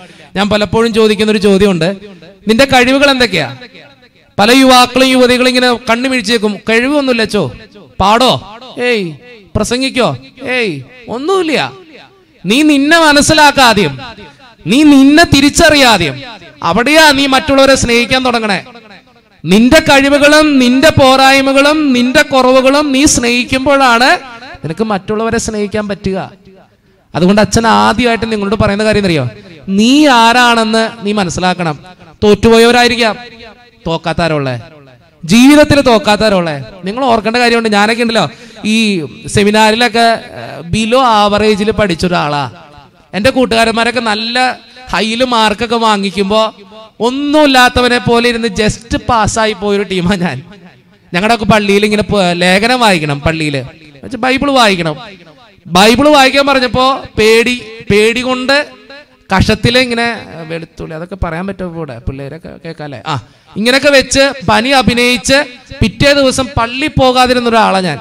ഞാൻ പലപ്പോഴും ചോദിക്കുന്ന ഒരു ചോദ്യമുണ്ട് നിന്റെ കഴിവുകൾ എന്തൊക്കെയാ പല യുവാക്കളും യുവതികളും ഇങ്ങനെ കണ്ണു മിഴിച്ചേക്കും കഴിവൊന്നുമില്ല ചോ പാടോ ഏയ് പ്രസംഗിക്കോ ഏയ് ഒന്നുമില്ല നീ നിന്നെ മനസ്സിലാക്കാദ്യം നീ നിന്നെ തിരിച്ചറിയാദ്യം അവിടെയാ നീ മറ്റുള്ളവരെ സ്നേഹിക്കാൻ തുടങ്ങണേ നിന്റെ കഴിവുകളും നിന്റെ പോരായ്മകളും നിന്റെ കുറവുകളും നീ സ്നേഹിക്കുമ്പോഴാണ് നിനക്ക് മറ്റുള്ളവരെ സ്നേഹിക്കാൻ പറ്റുക അതുകൊണ്ട് അച്ഛൻ ആദ്യമായിട്ട് നിങ്ങളോട് പറയുന്ന കാര്യം അറിയോ നീ ആരാണെന്ന് നീ മനസ്സിലാക്കണം തോറ്റുപോയവരായിരിക്കാം തോക്കാത്താരുള്ളേ ജീവിതത്തിൽ തോക്കാത്തവരുള്ളേ നിങ്ങൾ ഓർക്കേണ്ട കാര്യമുണ്ട് ഞാനൊക്കെ ഉണ്ടല്ലോ ഈ സെമിനാറിലൊക്കെ ബിലോ ആവറേജിൽ പഠിച്ച ഒരാളാ എന്റെ കൂട്ടുകാരന്മാരൊക്കെ നല്ല ഹൈയിൽ മാർക്കൊക്കെ വാങ്ങിക്കുമ്പോ ഒന്നുമില്ലാത്തവനെ പോലെ ഇരുന്ന് ജസ്റ്റ് പാസ്സായി പോയൊരു ടീമാ ഞാൻ ഞങ്ങളുടെ ഒക്കെ പള്ളിയിൽ ഇങ്ങനെ പോ- ലേഖനം വായിക്കണം പള്ളിയിൽ ബൈബിൾ വായിക്കണം ബൈബിൾ വായിക്കാൻ പറഞ്ഞപ്പോ പേടി പേടി കൊണ്ട് കഷത്തില് ഇങ്ങനെ വെളുത്തുള്ളി അതൊക്കെ പറയാൻ പറ്റുമോ ഇവിടെ പിള്ളേരൊക്കെ കേൾക്കാല്ലേ ആ ഇങ്ങനെയൊക്കെ വെച്ച് പനി അഭിനയിച്ച് പിറ്റേ ദിവസം പള്ളി പോകാതിരുന്ന ഒരാളാ ഞാൻ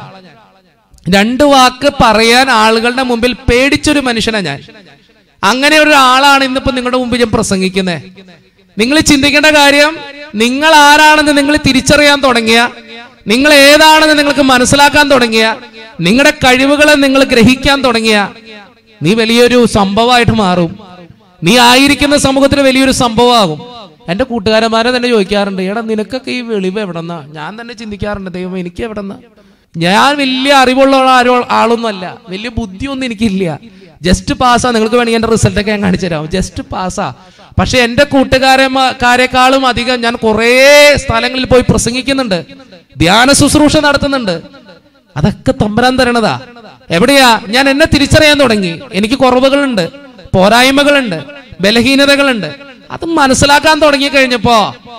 രണ്ട് വാക്ക് പറയാൻ ആളുകളുടെ മുമ്പിൽ പേടിച്ചൊരു മനുഷ്യനാ ഞാൻ അങ്ങനെ ഒരു ആളാണ് ഇന്നിപ്പോ നിങ്ങളുടെ മുമ്പിൽ ഞാൻ പ്രസംഗിക്കുന്നത് നിങ്ങൾ ചിന്തിക്കേണ്ട കാര്യം നിങ്ങൾ ആരാണെന്ന് നിങ്ങൾ തിരിച്ചറിയാൻ തുടങ്ങിയ നിങ്ങൾ ഏതാണെന്ന് നിങ്ങൾക്ക് മനസ്സിലാക്കാൻ തുടങ്ങിയ നിങ്ങളുടെ കഴിവുകളെ നിങ്ങൾ ഗ്രഹിക്കാൻ തുടങ്ങിയ നീ വലിയൊരു സംഭവമായിട്ട് മാറും നീ ആയിരിക്കുന്ന സമൂഹത്തിൽ വലിയൊരു സംഭവമാകും എന്റെ കൂട്ടുകാരന്മാരെ തന്നെ ചോദിക്കാറുണ്ട് എടാ നിനക്കൊക്കെ ഈ വെളിവ് എവിടെന്നാ ഞാൻ തന്നെ ചിന്തിക്കാറുണ്ട് ദൈവം എനിക്ക് എവിടെന്നാ ഞാൻ വലിയ അറിവുള്ള ആരോ ആളൊന്നുമല്ല വലിയ ബുദ്ധിയൊന്നും എനിക്കില്ല ജസ്റ്റ് പാസ്സാ നിങ്ങൾക്ക് വേണമെങ്കിൽ എന്റെ റിസൾട്ട് ഒക്കെ ഞാൻ കാണിച്ചു തരാം ജസ്റ്റ് പാസ്സാ പക്ഷെ എന്റെ കൂട്ടുകാരന്മാരെക്കാളും അധികം ഞാൻ കുറേ സ്ഥലങ്ങളിൽ പോയി പ്രസംഗിക്കുന്നുണ്ട് ധ്യാന ശുശ്രൂഷ നടത്തുന്നുണ്ട് അതൊക്കെ തമ്പരാൻ തരണതാ എവിടെയാ ഞാൻ എന്നെ തിരിച്ചറിയാൻ തുടങ്ങി എനിക്ക് കുറവുകളുണ്ട് പോരായ്മകളുണ്ട് ബലഹീനതകളുണ്ട് അത് മനസ്സിലാക്കാൻ തുടങ്ങി കഴിഞ്ഞപ്പോ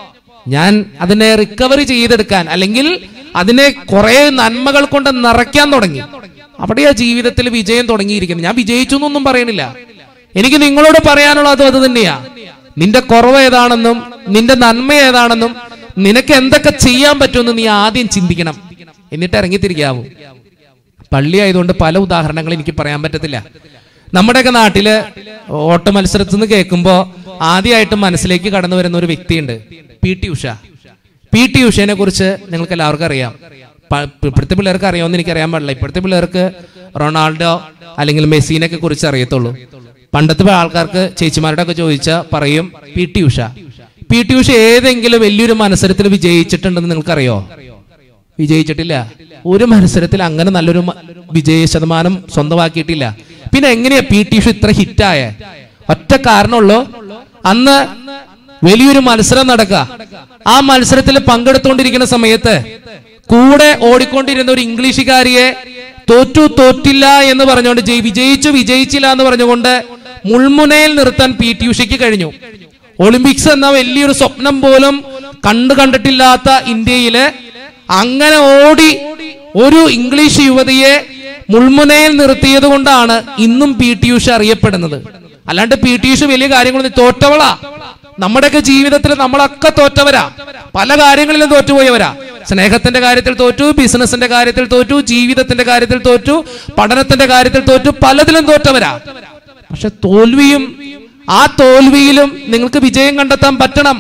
ഞാൻ അതിനെ റിക്കവറി ചെയ്തെടുക്കാൻ അല്ലെങ്കിൽ അതിനെ കുറെ നന്മകൾ കൊണ്ട് നിറയ്ക്കാൻ തുടങ്ങി അവിടെയാ ജീവിതത്തിൽ വിജയം തുടങ്ങിയിരിക്കുന്നത് ഞാൻ വിജയിച്ചു എന്നൊന്നും പറയണില്ല എനിക്ക് നിങ്ങളോട് പറയാനുള്ളത് അത് തന്നെയാ നിന്റെ കുറവ് ഏതാണെന്നും നിന്റെ നന്മ ഏതാണെന്നും നിനക്ക് എന്തൊക്കെ ചെയ്യാൻ പറ്റുമെന്ന് നീ ആദ്യം ചിന്തിക്കണം എന്നിട്ട് ഇറങ്ങിത്തിരിക്കാവൂ പള്ളി ആയതുകൊണ്ട് പല ഉദാഹരണങ്ങൾ എനിക്ക് പറയാൻ പറ്റത്തില്ല നമ്മുടെയൊക്കെ നാട്ടില് ഓട്ട മത്സരത്തിൽ നിന്ന് കേൾക്കുമ്പോ ആദ്യമായിട്ട് മനസ്സിലേക്ക് കടന്നു വരുന്ന ഒരു വ്യക്തിയുണ്ട് P T Usha P T ഉഷേനെ കുറിച്ച് നിങ്ങൾക്ക് എല്ലാവർക്കും അറിയാം പ- ഇപ്പോഴത്തെ പിള്ളേർക്ക് അറിയാമെന്ന് എനിക്ക് അറിയാൻ പാടില്ല ഇപ്പോഴത്തെ പിള്ളേർക്ക് റൊണാൾഡോ അല്ലെങ്കിൽ മെസ്സിനൊക്കെ കുറിച്ച് അറിയത്തുള്ളൂ പണ്ടത്തെ ആൾക്കാർക്ക് ചേച്ചിമാരുടെ ഒക്കെ ചോദിച്ചാൽ പറയും P T Usha P T Usha ഏതെങ്കിലും വലിയൊരു മത്സരത്തിൽ വിജയിച്ചിട്ടുണ്ടെന്ന് നിങ്ങൾക്കറിയോ വിജയിച്ചിട്ടില്ല ഒരു മത്സരത്തിൽ അങ്ങനെ നല്ലൊരു മ- വിജയ ശതമാനം സ്വന്തമാക്കിയിട്ടില്ല പിന്നെ എങ്ങനെയാ പി ടി ഉഷ ഇത്ര ഹിറ്റായ ഒറ്റ കാരണമുള്ളൂ അന്ന് വലിയൊരു മത്സരം നടക്കുക ആ മത്സരത്തിൽ പങ്കെടുത്തുകൊണ്ടിരിക്കുന്ന സമയത്ത് കൂടെ ഓടിക്കൊണ്ടിരുന്ന ഒരു ഇംഗ്ലീഷുകാരിയെ തോറ്റു തോറ്റില്ല എന്ന് പറഞ്ഞുകൊണ്ട് ജയി- വിജയിച്ചു വിജയിച്ചില്ല എന്ന് പറഞ്ഞുകൊണ്ട് മുൾമുനയിൽ നിർത്താൻ പി ടി ഉഷയ്ക്ക് കഴിഞ്ഞു ഒളിമ്പിക്സ് എന്ന വലിയൊരു സ്വപ്നം പോലും കണ്ടു കണ്ടിട്ടില്ലാത്ത ഇന്ത്യയില് അങ്ങനെ ഓടി ഒരു ഇംഗ്ലീഷ് യുവതിയെ മുൾമുനയിൽ നിർത്തിയത് കൊണ്ടാണ് ഇന്നും പി ടി ഉഷ അറിയപ്പെടുന്നത് അല്ലാണ്ട് പി ടി ഉഷ വലിയ കാര്യങ്ങളൊന്നും തോറ്റവളാ നമ്മുടെയൊക്കെ ജീവിതത്തിൽ നമ്മളൊക്കെ തോറ്റവരാ പല കാര്യങ്ങളിലും തോറ്റുപോയവരാ സ്നേഹത്തിന്റെ കാര്യത്തിൽ തോറ്റു ബിസിനസിന്റെ കാര്യത്തിൽ തോറ്റു ജീവിതത്തിന്റെ കാര്യത്തിൽ തോറ്റു പഠനത്തിന്റെ കാര്യത്തിൽ തോറ്റു പലതിലും തോറ്റവരാ പക്ഷെ തോൽവിയും ആ തോൽവിയിലും നിങ്ങൾക്ക് വിജയം കണ്ടെത്താൻ പറ്റണം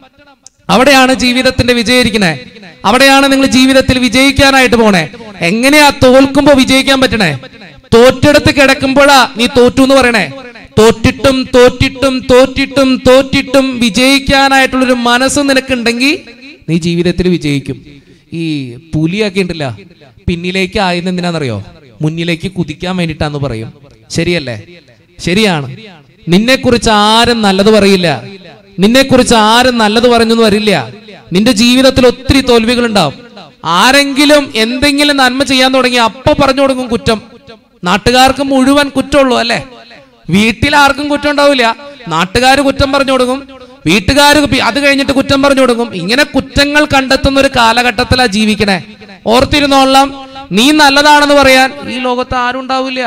അവിടെയാണ് ജീവിതത്തിന്റെ വിജയം ഇരിക്കണേ അവിടെയാണ് നിങ്ങൾ ജീവിതത്തിൽ വിജയിക്കാനായിട്ട് പോണേ എങ്ങനെയാ തോൽക്കുമ്പോ വിജയിക്കാൻ പറ്റണേ തോറ്റെടുത്ത് കിടക്കുമ്പോഴാ നീ തോറ്റു എന്ന് പറയണേ തോറ്റിട്ടും തോറ്റിട്ടും തോറ്റിട്ടും തോറ്റിട്ടും വിജയിക്കാനായിട്ടുള്ളൊരു മനസ്സ് നിനക്കുണ്ടെങ്കിൽ നീ ജീവിതത്തിൽ വിജയിക്കും ഈ പുലിയൊക്കെ ഉണ്ടല്ല പിന്നിലേക്ക് ആയത് എന്തിനാണെന്നറിയോ മുന്നിലേക്ക് കുതിക്കാൻ വേണ്ടിട്ടാന്ന് പറയും ശരിയല്ലേ ശരിയാണ് നിന്നെ കുറിച്ച് ആരും നല്ലത് പറയില്ല നിന്നെ കുറിച്ച് ആരും നല്ലത് പറഞ്ഞൊന്നും വരില്ല നിന്റെ ജീവിതത്തിൽ ഒത്തിരി തോൽവികൾ ഉണ്ടാവും ആരെങ്കിലും എന്തെങ്കിലും നന്മ ചെയ്യാൻ തുടങ്ങി അപ്പൊ പറഞ്ഞു കൊടുക്കും കുറ്റം നാട്ടുകാർക്ക് മുഴുവൻ കുറ്റമുള്ളൂ അല്ലെ വീട്ടിൽ ആർക്കും കുറ്റം ഉണ്ടാവില്ല നാട്ടുകാർ കുറ്റം പറഞ്ഞു കൊടുക്കും വീട്ടുകാർ അത് കഴിഞ്ഞിട്ട് കുറ്റം പറഞ്ഞു കൊടുക്കും ഇങ്ങനെ കുറ്റങ്ങൾ കണ്ടെത്തുന്ന ഒരു കാലഘട്ടത്തിലാ ജീവിക്കണേ ഓർത്തിരുന്നോളാം നീ നല്ലതാണെന്ന് പറയാൻ ഈ ലോകത്ത് ആരും ഉണ്ടാവില്ല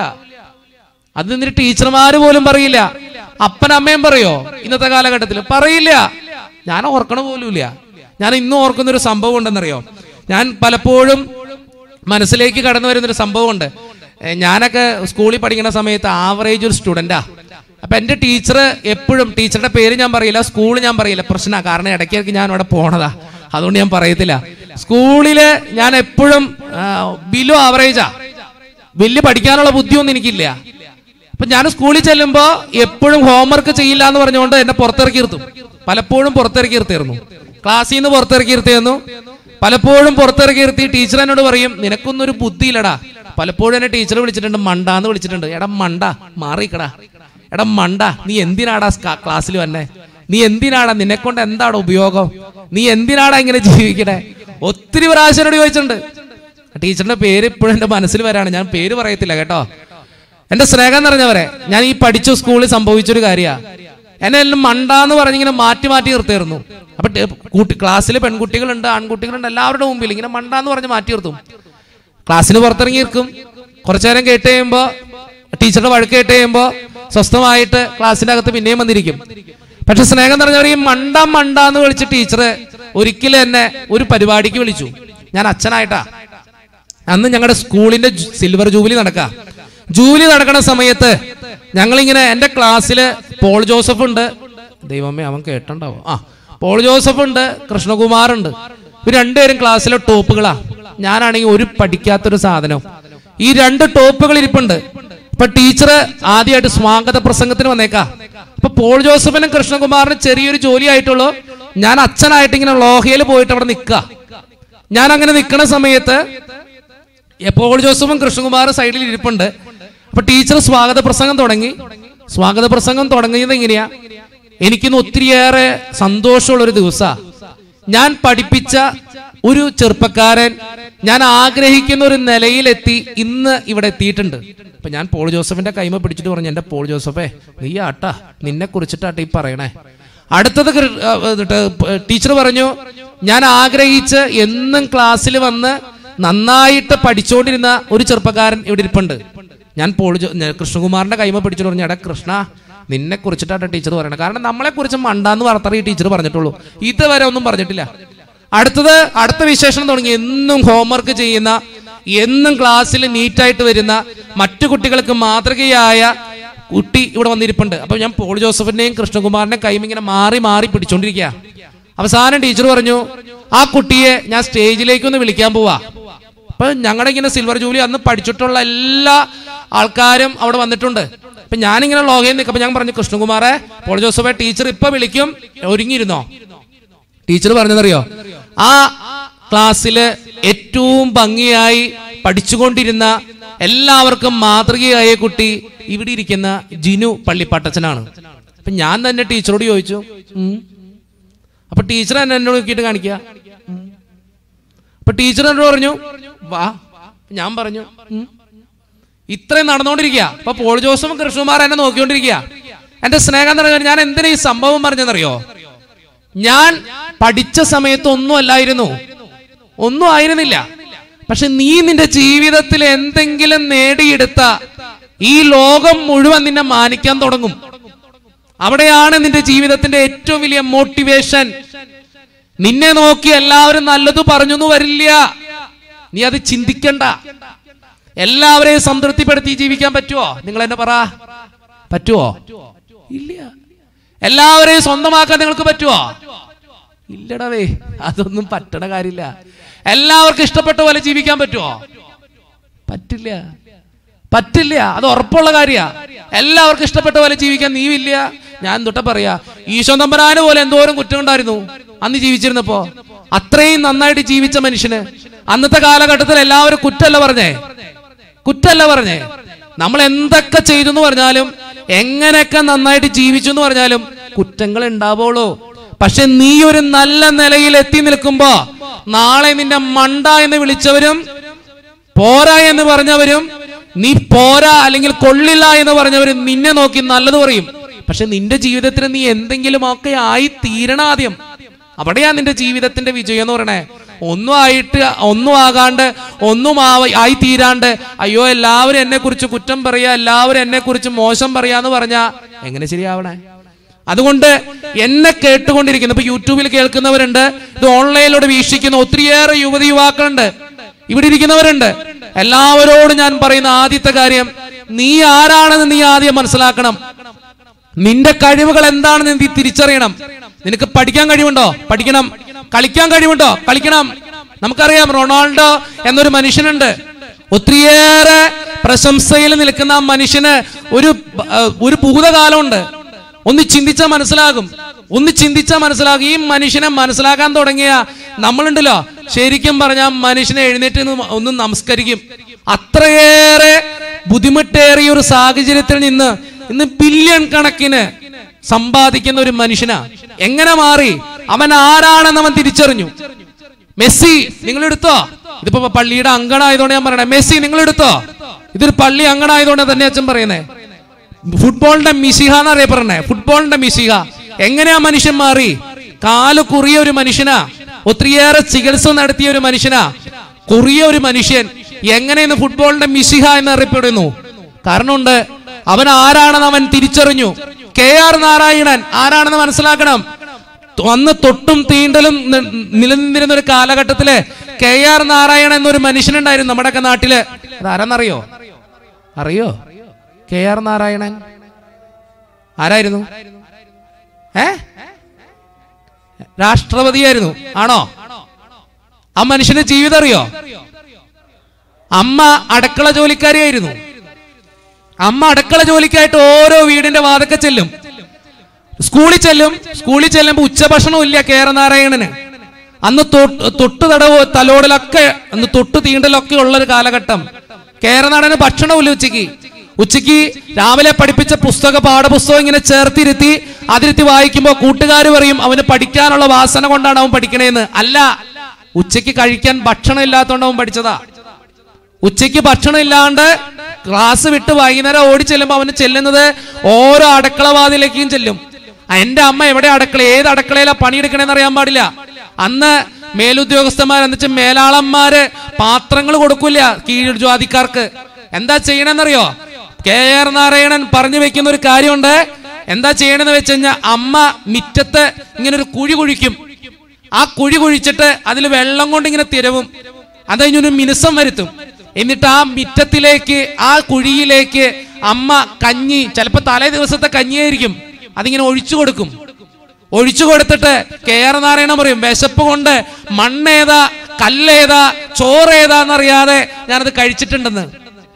അത് നിന്നിട്ട് ടീച്ചർമാര് പോലും പറയില്ല അപ്പനമ്മയും പറയോ ഇന്നത്തെ കാലഘട്ടത്തിൽ പറയില്ല ഞാൻ ഓർക്കണ പോലുമില്ല ഞാൻ ഇന്നും ഓർക്കുന്ന ഒരു സംഭവം ഉണ്ടെന്നറിയോ ഞാൻ പലപ്പോഴും മനസ്സിലേക്ക് കടന്നു വരുന്ന ഒരു സംഭവമുണ്ട് ഏ, ഞാനൊക്കെ സ്കൂളിൽ പഠിക്കുന്ന സമയത്ത് ആവറേജ് ഒരു സ്റ്റുഡന്റാ അപ്പൊ എന്റെ ടീച്ചർ എപ്പോഴും ടീച്ചറുടെ പേര് ഞാൻ പറയില്ല സ്കൂൾ ഞാൻ പറയില്ല പ്രശ്ന കാരണം ഇടയ്ക്കിടയ്ക്ക് ഞാൻ അവിടെ പോണതാ അതുകൊണ്ട് ഞാൻ പറയത്തില്ല സ്കൂളില് ഞാൻ എപ്പോഴും ബിലോ ആവറേജാ വലിയ പഠിക്കാനുള്ള ബുദ്ധിയൊന്നും എനിക്കില്ല അപ്പൊ ഞാൻ സ്കൂളിൽ ചെല്ലുമ്പോ എപ്പോഴും ഹോംവർക്ക് ചെയ്യില്ല എന്ന് പറഞ്ഞുകൊണ്ട് എന്നെ പുറത്തിറക്കി നിർത്തും പലപ്പോഴും പുറത്തിറക്കി നിർത്തിയിരുന്നു ക്ലാസ്സിൽ നിന്ന് പുറത്തിറക്കി നിർത്തിയിരുന്നു പലപ്പോഴും പുറത്തിറക്കി നിർത്തി ടീച്ചർ എന്നോട് പറയും നിനക്കൊന്നും ഒരു ബുദ്ധിയില്ലടാ പലപ്പോഴും എന്നെ ടീച്ചർ വിളിച്ചിട്ടുണ്ട് മണ്ടാന്ന് വിളിച്ചിട്ടുണ്ട് എടാ മണ്ട മാറിക്കടാ എടാ മണ്ട നീ എന്തിനാടാ സ്ക- ക്ലാസ്സിൽ വന്നെ നീ എന്തിനാടാ നിന്നെ കൊണ്ട് എന്താടാ ഉപയോഗം നീ എന്തിനാടാ ഇങ്ങനെ ജീവിക്കണേ ഒത്തിരി പ്രാവശ്യം എന്നോട് ചോദിച്ചിട്ടുണ്ട് ടീച്ചറിന്റെ പേര് ഇപ്പോഴും എന്റെ മനസ്സിൽ വരാണ് ഞാൻ പേര് പറയത്തില്ല കേട്ടോ എന്റെ സ്നേഹം നിറഞ്ഞവരെ ഞാൻ ഈ പഠിച്ച സ്കൂളിൽ സംഭവിച്ചൊരു കാര്യമാണ് എന്നെ എല്ലാം മണ്ടാന്ന് പറഞ്ഞിങ്ങനെ മാറ്റി മാറ്റി നിർത്തിയിരുന്നു അപ്പൊ ടെ- കൂട്ടി ക്ലാസ്സിൽ പെൺകുട്ടികളുണ്ട് ആൺകുട്ടികളുണ്ട് എല്ലാവരുടെ മുമ്പിൽ ഇങ്ങനെ മണ്ടാന്ന് പറഞ്ഞ് മാറ്റി നിർത്തും ക്ലാസ്സിന് പുറത്തിറങ്ങി നിൽക്കും കുറച്ചു നേരം കേട്ട് കഴിയുമ്പോ ടീച്ചറുടെ വഴക്ക് കേട്ട് കഴിയുമ്പോ സ്വസ്ഥമായിട്ട് ക്ലാസ്സിന്റെ അകത്ത് പിന്നെയും വന്നിരിക്കും പക്ഷെ സ്നേഹം നിറഞ്ഞവർ ഈ മണ്ട മണ്ട എന്ന് വിളിച്ച് ടീച്ചർ ഒരിക്കലും എന്നെ ഒരു പരിപാടിക്ക് വിളിച്ചു ഞാൻ അച്ഛനായിട്ടാ അന്ന് ഞങ്ങളുടെ സ്കൂളിന്റെ ജു- സിൽവർ ജൂബിലി നടക്കുക ജൂബിലി നടക്കുന്ന സമയത്ത് ഞങ്ങളിങ്ങനെ എന്റെ ക്ലാസ്സില് പോൾ ജോസഫ് ഉണ്ട് ദൈവമേ അവൻ കേട്ടുണ്ടാവും ആ പോൾ ജോസഫ് ഉണ്ട് കൃഷ്ണകുമാർ ഉണ്ട് ഇവർ രണ്ടുപേരും ക്ലാസ്സിലെ ടോപ്പുകളാ ഞാനാണെങ്കിൽ ഒരു പഠിക്കാത്തൊരു സാധനം ഈ രണ്ട് ടോപ്പുകൾ ഇരിപ്പുണ്ട് ഇപ്പൊ ടീച്ചർ ആദ്യമായിട്ട് സ്വാഗത പ്രസംഗത്തിന് വന്നേക്കാ അപ്പൊ പോൾ ജോസഫിനും കൃഷ്ണകുമാറിനും ചെറിയൊരു ജോലി ആയിട്ടുള്ളൂ ഞാൻ അച്ഛനായിട്ട് ഇങ്ങനെ ലോഹയിൽ പോയിട്ട് അവിടെ നിൽക്കുക ഞാൻ അങ്ങനെ നിൽക്കുന്ന സമയത്ത് പോൾ ജോസഫും കൃഷ്ണകുമാറും സൈഡിൽ ഇരിപ്പുണ്ട് അപ്പൊ ടീച്ചർ സ്വാഗത പ്രസംഗം തുടങ്ങി സ്വാഗത പ്രസംഗം തുടങ്ങിയത് എങ്ങനെയാ എനിക്കിന്ന് ഒത്തിരിയേറെ സന്തോഷമുള്ള ഒരു ദിവസ ഞാൻ പഠിപ്പിച്ച ഒരു ചെറുപ്പക്കാരൻ ഞാൻ ആഗ്രഹിക്കുന്ന ഒരു നിലയിലെത്തി ഇന്ന് ഇവിടെ എത്തിയിട്ടുണ്ട് അപ്പൊ ഞാൻ പോൾ ജോസഫിന്റെ കൈമ പിടിച്ചിട്ട് പറഞ്ഞു എന്റെ പോൾ ജോസഫേ നീ ആട്ടാ നിന്നെ കുറിച്ചിട്ടാട്ടെ ഈ പറയണേ അടുത്തത് കൃ- ആ, എന്നിട്ട് ടീച്ചർ പറഞ്ഞു ഞാൻ ആഗ്രഹിച്ച് എന്നും ക്ലാസ്സിൽ വന്ന് നന്നായിട്ട് പഠിച്ചുകൊണ്ടിരുന്ന ഒരു ചെറുപ്പക്കാരൻ ഇവിടെ ഇരിപ്പുണ്ട് ഞാൻ പോൾ ജോ- ഞാൻ കൃഷ്ണകുമാറിന്റെ കൈമ പിടിച്ചിട്ട് പറഞ്ഞു എടാ കൃഷ്ണ നിന്നെ കുറിച്ചിട്ടാണ് ടീച്ചർ പറയണത് കാരണം നമ്മളെ കുറിച്ച് മണ്ടാന്ന് മാത്രമേ ഈ ടീച്ചർ പറഞ്ഞിട്ടുള്ളൂ ഇതുവരെ ഒന്നും പറഞ്ഞിട്ടില്ല അടുത്തത് അടുത്ത വിശേഷണം തുടങ്ങി എന്നും ഹോംവർക്ക് ചെയ്യുന്ന എന്നും ക്ലാസ്സിൽ നീറ്റായിട്ട് വരുന്ന മറ്റു കുട്ടികൾക്ക് മാതൃകയായ കുട്ടി ഇവിടെ വന്നിരിപ്പുണ്ട് അപ്പൊ ഞാൻ പോൾ ജോസഫിന്റെയും കൃഷ്ണകുമാറിന്റെയും കൈമ ഇങ്ങനെ മാറി മാറി പിടിച്ചോണ്ടിരിക്കുക അവസാനം ടീച്ചർ പറഞ്ഞു ആ കുട്ടിയെ ഞാൻ സ്റ്റേജിലേക്ക് ഒന്ന് വിളിക്കാൻ പോവാ അപ്പൊ ഞങ്ങളുടെ ഇങ്ങനെ സിൽവർ ജൂബിലി അന്ന് പഠിച്ചിട്ടുള്ള എല്ലാ ആൾക്കാരും അവിടെ വന്നിട്ടുണ്ട് അപ്പൊ ഞാനിങ്ങനെ ലോകയിൽ നിൽക്കുമ്പോ ഞാൻ പറഞ്ഞു കൃഷ്ണകുമാറെ പോൾ ജോസഫെ ടീച്ചർ ഇപ്പൊ വിളിക്കും ഒരുങ്ങിയിരുന്നോ ടീച്ചർ പറഞ്ഞതറിയോ ആ ക്ലാസ്സില് ഏറ്റവും ഭംഗിയായി പഠിച്ചുകൊണ്ടിരുന്ന എല്ലാവർക്കും മാതൃകയായ കുട്ടി ഇവിടെ ഇരിക്കുന്ന ജിനു പള്ളിപ്പാട്ടച്ചനാണ് അപ്പൊ ഞാൻ തന്നെ ടീച്ചറോട് ചോദിച്ചു ഉം. അപ്പൊ ടീച്ചർ എന്നെ എന്നോട് നോക്കിയിട്ട് കാണിക്കുക ഉം. അപ്പൊ ടീച്ചർ എന്നോട് പറഞ്ഞു വാ ഞാൻ പറഞ്ഞു ഉം. ഇത്രയും നടന്നുകൊണ്ടിരിക്കുക അപ്പൊ പോൾ ജോസഫും കൃഷ്ണകുമാർ എന്നെ നോക്കിക്കൊണ്ടിരിക്കുക എന്റെ സ്നേഹം നിറഞ്ഞ ഞാൻ എന്തിനാ ഈ സംഭവം പറഞ്ഞെന്നറിയോ ഞാൻ പഠിച്ച സമയത്ത് ഒന്നും അല്ലായിരുന്നു ഒന്നും ആയിരുന്നില്ല പക്ഷെ നീ നിന്റെ ജീവിതത്തിൽ എന്തെങ്കിലും നേടിയെടുത്ത ഈ ലോകം മുഴുവൻ നിന്നെ മാനിക്കാൻ തുടങ്ങും അവിടെയാണ് നിന്റെ ജീവിതത്തിന്റെ ഏറ്റവും വലിയ മോട്ടിവേഷൻ നിന്നെ നോക്കി എല്ലാവരും നല്ലത് പറഞ്ഞു എന്ന് വരില്ല നീ അത് ചിന്തിക്കണ്ട എല്ലാവരെയും സംതൃപ്തിപ്പെടുത്തി ജീവിക്കാൻ പറ്റുമോ നിങ്ങൾ എന്നെ പറ പറ്റുമോ ഇല്ല എല്ലാവരെയും സ്വന്തമാക്കാൻ നിങ്ങൾക്ക് പറ്റുമോ ഇല്ലടവേ അതൊന്നും പറ്റണ കാര്യമില്ല എല്ലാവർക്കും ഇഷ്ടപ്പെട്ട പോലെ ജീവിക്കാൻ പറ്റുമോ പറ്റില്ല പറ്റില്ല അത് ഉറപ്പുള്ള കാര്യ എല്ലാവർക്കും ഇഷ്ടപ്പെട്ട പോലെ ജീവിക്കാൻ നീ ഇല്ല ഞാൻ തൊട്ട പറയാ ഈശോ തമ്പരാന് പോലെ എന്തോരം കുറ്റം ഉണ്ടായിരുന്നു അന്ന് ജീവിച്ചിരുന്നപ്പോ അത്രയും നന്നായിട്ട് ജീവിച്ച മനുഷ്യന് അന്നത്തെ കാലഘട്ടത്തിൽ എല്ലാവരും കുറ്റല്ല പറഞ്ഞേ കുറ്റല്ല പറഞ്ഞേ നമ്മൾ എന്തൊക്കെ ചെയ്തു എന്ന് പറഞ്ഞാലും എങ്ങനെയൊക്കെ നന്നായിട്ട് ജീവിച്ചു എന്ന് പറഞ്ഞാലും കുറ്റങ്ങൾ ഉണ്ടാവുള്ളൂ പക്ഷെ നീ ഒരു നല്ല നിലയിൽ എത്തി നിൽക്കുമ്പോ നാളെ നിന്റെ മണ്ട എന്ന് വിളിച്ചവരും പോരാ എന്ന് പറഞ്ഞവരും നീ പോരാ അല്ലെങ്കിൽ കൊള്ളില്ല എന്ന് പറഞ്ഞവരും നിന്നെ നോക്കി നല്ലത് പറയും പക്ഷെ നിന്റെ ജീവിതത്തിൽ നീ എന്തെങ്കിലുമൊക്കെ ആയി തീരണം ആദ്യം അവിടെയാ നിന്റെ ജീവിതത്തിന്റെ വിജയം എന്ന് പറയണേ ഒന്നും ആയിട്ട് ഒന്നും ആകാണ്ട് ഒന്നും ആവ- ആയി തീരാണ്ട് അയ്യോ എല്ലാവരും എന്നെ കുറിച്ച് കുറ്റം പറയാ എല്ലാവരും എന്നെ കുറിച്ച് മോശം പറയാന്ന് പറഞ്ഞാ എങ്ങനെ ശരിയാവണേ അതുകൊണ്ട് എന്നെ കേട്ടുകൊണ്ടിരിക്കുന്ന ഇപ്പൊ യൂട്യൂബിൽ കേൾക്കുന്നവരുണ്ട് ഇത് ഓൺലൈനിലൂടെ വീക്ഷിക്കുന്ന ഒത്തിരിയേറെ യുവതി യുവാക്കളുണ്ട് ഇവിടെ ഇരിക്കുന്നവരുണ്ട് എല്ലാവരോടും ഞാൻ പറയുന്ന ആദ്യത്തെ കാര്യം നീ ആരാണെന്ന് നീ ആദ്യം മനസ്സിലാക്കണം നിന്റെ കഴിവുകൾ എന്താണെന്ന് നീ തിരിച്ചറിയണം നിനക്ക് പഠിക്കാൻ കഴിവുണ്ടോ പഠിക്കണം കളിക്കാൻ കഴിവുണ്ടോ കളിക്കണം നമുക്കറിയാം റൊണാൾഡോ എന്നൊരു മനുഷ്യനുണ്ട് ഒത്തിരിയേറെ പ്രശംസയിൽ നിൽക്കുന്ന ആ മനുഷ്യന് ഒരു ആ, ഒരു ഭൂതകാലമുണ്ട് ഒന്ന് ചിന്തിച്ചാൽ മനസ്സിലാകും ഒന്ന് ചിന്തിച്ചാൽ മനസ്സിലാകും ഈ മനുഷ്യനെ മനസ്സിലാക്കാൻ തുടങ്ങിയ നമ്മളുണ്ടല്ലോ ശരിക്കും പറഞ്ഞാൽ മനുഷ്യനെ എഴുന്നേറ്റ് നിന്ന് ഒന്ന് നമസ്കരിക്കും അത്രയേറെ ബുദ്ധിമുട്ടേറിയ ഒരു സാഹചര്യത്തിൽ നിന്ന് ഇന്ന് ബില്യൺ കണക്കിന് സമ്പാദിക്കുന്ന ഒരു മനുഷ്യനാ എങ്ങനെ മാറി അവൻ ആരാണെന്ന് അവൻ തിരിച്ചറിഞ്ഞു മെസ്സി നിങ്ങൾ എടുത്തോ ഇതിപ്പോ പള്ളിയുടെ അങ്കണായതുകൊണ്ട് ഞാൻ പറയണേ മെസ്സി നിങ്ങൾ എടുത്തോ ഇതൊരു പള്ളി അങ്കണായതുകൊണ്ട് തന്നെ അച്ഛൻ പറയുന്നേ ഫുട്ബോളിന്റെ മിസിഹ എന്നറിയപ്പെടണേ ഫുട്ബോളിന്റെ മിസിഹ എങ്ങനെയാ മനുഷ്യൻ മാറി കാല് കുറിയ ഒരു മനുഷ്യനാ ഒത്തിരിയേറെ ചികിത്സ നടത്തിയ ഒരു മനുഷ്യനാ കുറിയ ഒരു മനുഷ്യൻ എങ്ങനെയെന്ന് ഫുട്ബോളിന്റെ മിസിഹ എന്ന് അറിയപ്പെടുന്നു കാരണമുണ്ട് അവൻ ആരാണെന്ന് അവൻ തിരിച്ചറിഞ്ഞു കെ ആർ നാരായണൻ ആരാണെന്ന് മനസ്സിലാക്കണം അന്ന് തൊട്ടും തീണ്ടലും നി- നിലനിന്നിരുന്ന ഒരു കാലഘട്ടത്തില് കെ ആർ നാരായണൻ എന്നൊരു മനുഷ്യനുണ്ടായിരുന്നു നമ്മുടെയൊക്കെ നാട്ടില് അതാരെന്നറിയോ അറിയോ കെ ആർ നാരായണൻ ആരായിരുന്നു ഏ രാഷ്ട്രപതിയായിരുന്നു ആണോ ആ മനുഷ്യന്റെ ജീവിതം അറിയോ അമ്മ അടുക്കള ജോലിക്കാരിയായിരുന്നു അമ്മ അടുക്കള ജോലിക്കായിട്ട് ഓരോ വീടിന്റെ വാതൊക്കെ ചെല്ലും സ്കൂളിൽ ചെല്ലും സ്കൂളിൽ ചെല്ലുമ്പോ ഉച്ചഭക്ഷണം ഇല്ല കേരനാരായണന് അന്ന് തൊട്ട് തൊട്ട് തടവോ തലോടലൊക്കെ അന്ന് തൊട്ട് തീണ്ടലൊക്കെ ഉള്ള ഒരു കാലഘട്ടം കേരനാടന് ഭക്ഷണമില്ല ഉച്ചയ്ക്ക് ഉച്ചയ്ക്ക് രാവിലെ പഠിപ്പിച്ച പുസ്തക പാഠപുസ്തകം ഇങ്ങനെ ചേർത്തിരുത്തി അതിരുത്തി വായിക്കുമ്പോൾ കൂട്ടുകാർ പറയും അവന് പഠിക്കാനുള്ള വാസന കൊണ്ടാണ് അവൻ പഠിക്കണേന്ന് അല്ല ഉച്ചയ്ക്ക് കഴിക്കാൻ ഭക്ഷണം ഇല്ലാത്തതുകൊണ്ട് അവൻ പഠിച്ചതാ ഉച്ചയ്ക്ക് ഭക്ഷണം ഇല്ലാണ്ട് ക്ലാസ് വിട്ട് വൈകുന്നേരം ഓടി ചെല്ലുമ്പോൾ അവന് ചെല്ലുന്നത് ഓരോ അടുക്കളവാതിലേക്കും ചെല്ലും ആ, എന്റെ അമ്മ എവിടെ അടുക്കള ഏത് അടുക്കളയിലാ പണിയെടുക്കണേന്ന് അറിയാൻ പാടില്ല അന്ന് മേലുദ്യോഗസ്ഥന്മാർ എന്നുവെച്ചാൽ മേലാളന്മാര് പാത്രങ്ങൾ കൊടുക്കൂല കീഴ് ജാതിക്കാർക്ക് എന്താ ചെയ്യണമെന്നറിയോ കെ ആർ നാരായണൻ പറഞ്ഞു വെക്കുന്ന ഒരു കാര്യമുണ്ട് എന്താ ചെയ്യണമെന്ന് വെച്ച് കഴിഞ്ഞാൽ അമ്മ മിറ്റത്ത് ഇങ്ങനെ ഒരു കുഴി കുഴിക്കും ആ കുഴി കുഴിച്ചിട്ട് അതിൽ വെള്ളം കൊണ്ട് ഇങ്ങനെ തിരവും അത് കഴിഞ്ഞൊരു മിനുസം വരുത്തും എന്നിട്ട് ആ മിറ്റത്തിലേക്ക് ആ കുഴിയിലേക്ക് അമ്മ കഞ്ഞി ചിലപ്പോ തലേ ദിവസത്തെ കഞ്ഞിയായിരിക്കും അതിങ്ങനെ ഒഴിച്ചു കൊടുക്കും ഒഴിച്ചു കൊടുത്തിട്ട് കെ ആർ നാരായണൻ പറയും വിശപ്പ് കൊണ്ട് മണ്ണേതാ കല്ലേതാ ചോറേതാന്നറിയാതെ ഞാനത് കഴിച്ചിട്ടുണ്ടെന്ന്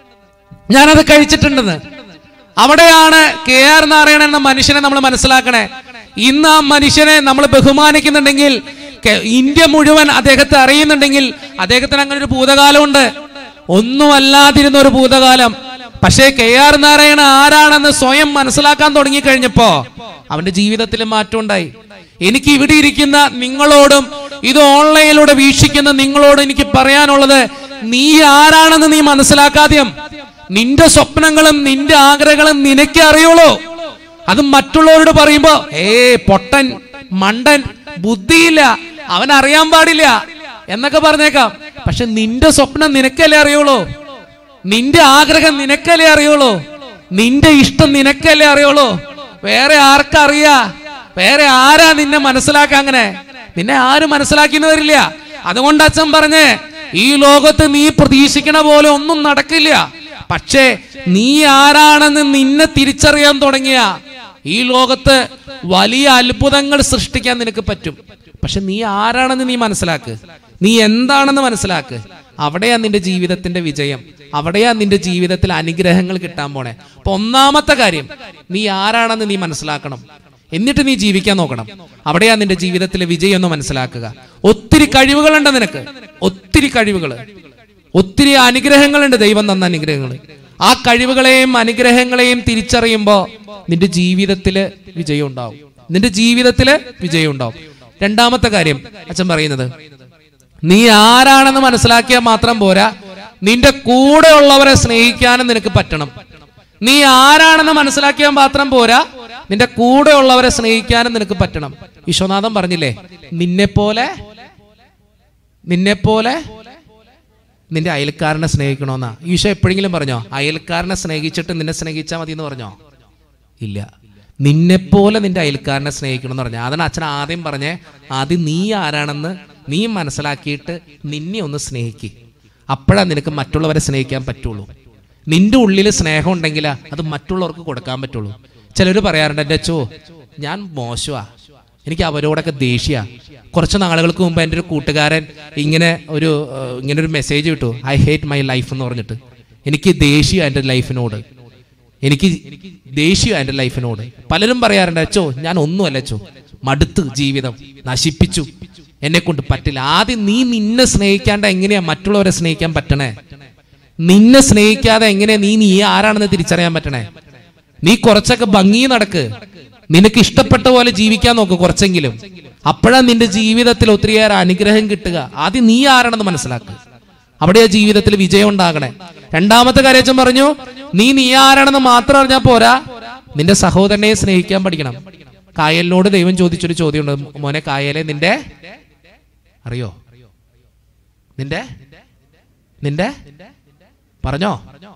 ഞാനത് കഴിച്ചിട്ടുണ്ടെന്ന് അവിടെയാണ് കെ ആർ നാരായണൻ എന്ന മനുഷ്യനെ നമ്മൾ മനസ്സിലാക്കണേ ഇന്ന് ആ മനുഷ്യനെ നമ്മൾ ബഹുമാനിക്കുന്നുണ്ടെങ്കിൽ കെ- ഇന്ത്യ മുഴുവൻ അദ്ദേഹത്തെ അറിയുന്നുണ്ടെങ്കിൽ അദ്ദേഹത്തിന് അങ്ങനെ ഒരു ഭൂതകാലമുണ്ട് ഒന്നുമല്ലാതിരുന്ന ഒരു ഭൂതകാലം പക്ഷേ കെ ആർ നാരായണ ആരാണെന്ന് സ്വയം മനസ്സിലാക്കാൻ തുടങ്ങി കഴിഞ്ഞപ്പോ അവന്റെ ജീവിതത്തിൽ മാറ്റം ഉണ്ടായി എനിക്ക് ഇവിടെ ഇരിക്കുന്ന നിങ്ങളോടും ഇത് ഓൺലൈനിലൂടെ വീക്ഷിക്കുന്ന നിങ്ങളോട് എനിക്ക് പറയാനുള്ളത് നീ ആരാണെന്ന് നീ മനസ്സിലാക്കാദ്യം നിന്റെ സ്വപ്നങ്ങളും നിന്റെ ആഗ്രഹങ്ങളും നിനക്ക് അറിയുള്ളൂ അത് മറ്റുള്ളവരോട് പറയുമ്പോ ഏ പൊട്ടൻ മണ്ടൻ ബുദ്ധിയില്ല അവൻ അറിയാൻ പാടില്ല എന്നൊക്കെ പറഞ്ഞേക്കാം പക്ഷെ നിന്റെ സ്വപ്നം നിനക്കല്ലേ അറിയുള്ളൂ നിന്റെ ആഗ്രഹം നിനക്കല്ലേ അറിയുള്ളൂ നിന്റെ ഇഷ്ടം നിനക്കല്ലേ അറിയുള്ളൂ വേറെ ആർക്കറിയാ വേറെ ആരാ നിന്നെ മനസ്സിലാക്കാൻ അങ്ങനെ നിന്നെ ആരും മനസ്സിലാക്കിന്ന് വരില്ല അതുകൊണ്ട് അച്ഛൻ പറഞ്ഞേ ഈ ലോകത്ത് നീ പ്രതീക്ഷിക്കണ പോലെ ഒന്നും നടക്കില്ല പക്ഷേ നീ ആരാണെന്ന് നിന്നെ തിരിച്ചറിയാൻ തുടങ്ങിയ ഈ ലോകത്ത് വലിയ അത്ഭുതങ്ങൾ സൃഷ്ടിക്കാൻ നിനക്ക് പറ്റും പക്ഷെ നീ ആരാണെന്ന് നീ മനസ്സിലാക്ക് നീ എന്താണെന്ന് മനസ്സിലാക്ക് അവിടെയാ നിന്റെ ജീവിതത്തിന്റെ വിജയം അവിടെയാ നിന്റെ ജീവിതത്തിൽ അനുഗ്രഹങ്ങൾ കിട്ടാൻ പോണേ അപ്പൊ ഒന്നാമത്തെ കാര്യം നീ ആരാണെന്ന് നീ മനസ്സിലാക്കണം എന്നിട്ട് നീ ജീവിക്കാൻ നോക്കണം അവിടെയാ നിന്റെ ജീവിതത്തിലെ വിജയം എന്ന് മനസ്സിലാക്കുക ഒത്തിരി കഴിവുകളുണ്ട് നിനക്ക് ഒത്തിരി കഴിവുകൾ ഒത്തിരി അനുഗ്രഹങ്ങളുണ്ട് ദൈവം തന്ന അനുഗ്രഹങ്ങൾ ആ കഴിവുകളെയും അനുഗ്രഹങ്ങളെയും തിരിച്ചറിയുമ്പോ നിന്റെ ജീവിതത്തില് വിജയം ഉണ്ടാവും നിന്റെ ജീവിതത്തില് വിജയം ഉണ്ടാവും രണ്ടാമത്തെ കാര്യം അച്ഛൻ പറയുന്നത് നീ ആരാണെന്ന് മനസ്സിലാക്കിയാൽ മാത്രം പോരാ നിന്റെ കൂടെ ഉള്ളവരെ സ്നേഹിക്കാനും നിനക്ക് പറ്റണം നീ ആരാണെന്ന് മനസ്സിലാക്കിയാൽ മാത്രം പോരാ നിന്റെ കൂടെ ഉള്ളവരെ സ്നേഹിക്കാനും നിനക്ക് പറ്റണം വിശ്വനാഥൻ പറഞ്ഞില്ലേ നിന്നെ പോലെ നിന്നെ പോലെ നിന്റെ അയൽക്കാരനെ സ്നേഹിക്കണമെന്നാ ഈശോ എപ്പോഴെങ്കിലും പറഞ്ഞോ അയൽക്കാരനെ സ്നേഹിച്ചിട്ട് നിന്നെ സ്നേഹിച്ചാൽ മതി എന്ന് പറഞ്ഞോ ഇല്ല നിന്നെപ്പോലെ നിന്റെ അയൽക്കാരനെ സ്നേഹിക്കണം എന്ന് പറഞ്ഞു അതാണ് അച്ഛൻ ആദ്യം പറഞ്ഞേ ആദ്യം നീ ആരാണെന്ന് നീ മനസ്സിലാക്കിയിട്ട് നിന്നെ ഒന്ന് സ്നേഹിക്ക് അപ്പോഴാ നിനക്ക് മറ്റുള്ളവരെ സ്നേഹിക്കാൻ പറ്റുള്ളൂ നിന്റെ ഉള്ളിൽ സ്നേഹം ഉണ്ടെങ്കിൽ അത് മറ്റുള്ളവർക്ക് കൊടുക്കാൻ പറ്റുള്ളൂ ചിലർ പറയാറുണ്ട് എൻ്റെ അച്ചോ ഞാൻ മോശമാ എനിക്ക് അവരോടൊക്കെ ദേഷ്യ കുറച്ച് നാളുകൾക്ക് മുമ്പ് എൻ്റെ ഒരു കൂട്ടുകാരൻ ഇങ്ങനെ ഒരു ഏഹ്, ഇങ്ങനെ ഒരു മെസ്സേജ് കിട്ടു ഐ ഹേറ്റ് മൈ ലൈഫ് എന്ന് പറഞ്ഞിട്ട് എനിക്ക് ദേഷ്യ എൻ്റെ ലൈഫിനോട് എനിക്ക് ദേഷ്യ എൻ്റെ ലൈഫിനോട് പലരും പറയാറുണ്ട് അച്ചോ ഞാൻ ഒന്നുമല്ല അച്ചോ മടുത്ത് ജീവിതം നശിപ്പിച്ചു എന്നെ കൊണ്ട് പറ്റില്ല ആദ്യം നീ നിന്നെ സ്നേഹിക്കാണ്ട് എങ്ങനെയാ മറ്റുള്ളവരെ സ്നേഹിക്കാൻ പറ്റണേ നിന്നെ സ്നേഹിക്കാതെ എങ്ങനെയാ നീ നീ ആരാണെന്ന് തിരിച്ചറിയാൻ പറ്റണേ നീ കുറച്ചൊക്കെ ഭംഗി നടക്ക് നിനക്ക് ഇഷ്ടപ്പെട്ട പോലെ ജീവിക്കാൻ നോക്ക് കുറച്ചെങ്കിലും അപ്പോഴാ നിന്റെ ജീവിതത്തിൽ ഒത്തിരിയേറെ അനുഗ്രഹം കിട്ടുക ആദ്യം നീ ആരാണെന്ന് മനസ്സിലാക്കുക അവിടെ ആ ജീവിതത്തിൽ വിജയം ഉണ്ടാകണേ രണ്ടാമത്തെ കാര്യച്ചൻ പറഞ്ഞു നീ നീ ആരാണെന്ന് മാത്രം അറിഞ്ഞാൽ പോരാ നിന്റെ സഹോദരനെ സ്നേഹിക്കാൻ പഠിക്കണം കായലിനോട് ദൈവം ചോദിച്ചൊരു ചോദ്യമുണ്ട് മോനെ കായലെ നിന്റെ അറിയോ നിന്റെ നിന്റെ പറഞ്ഞോ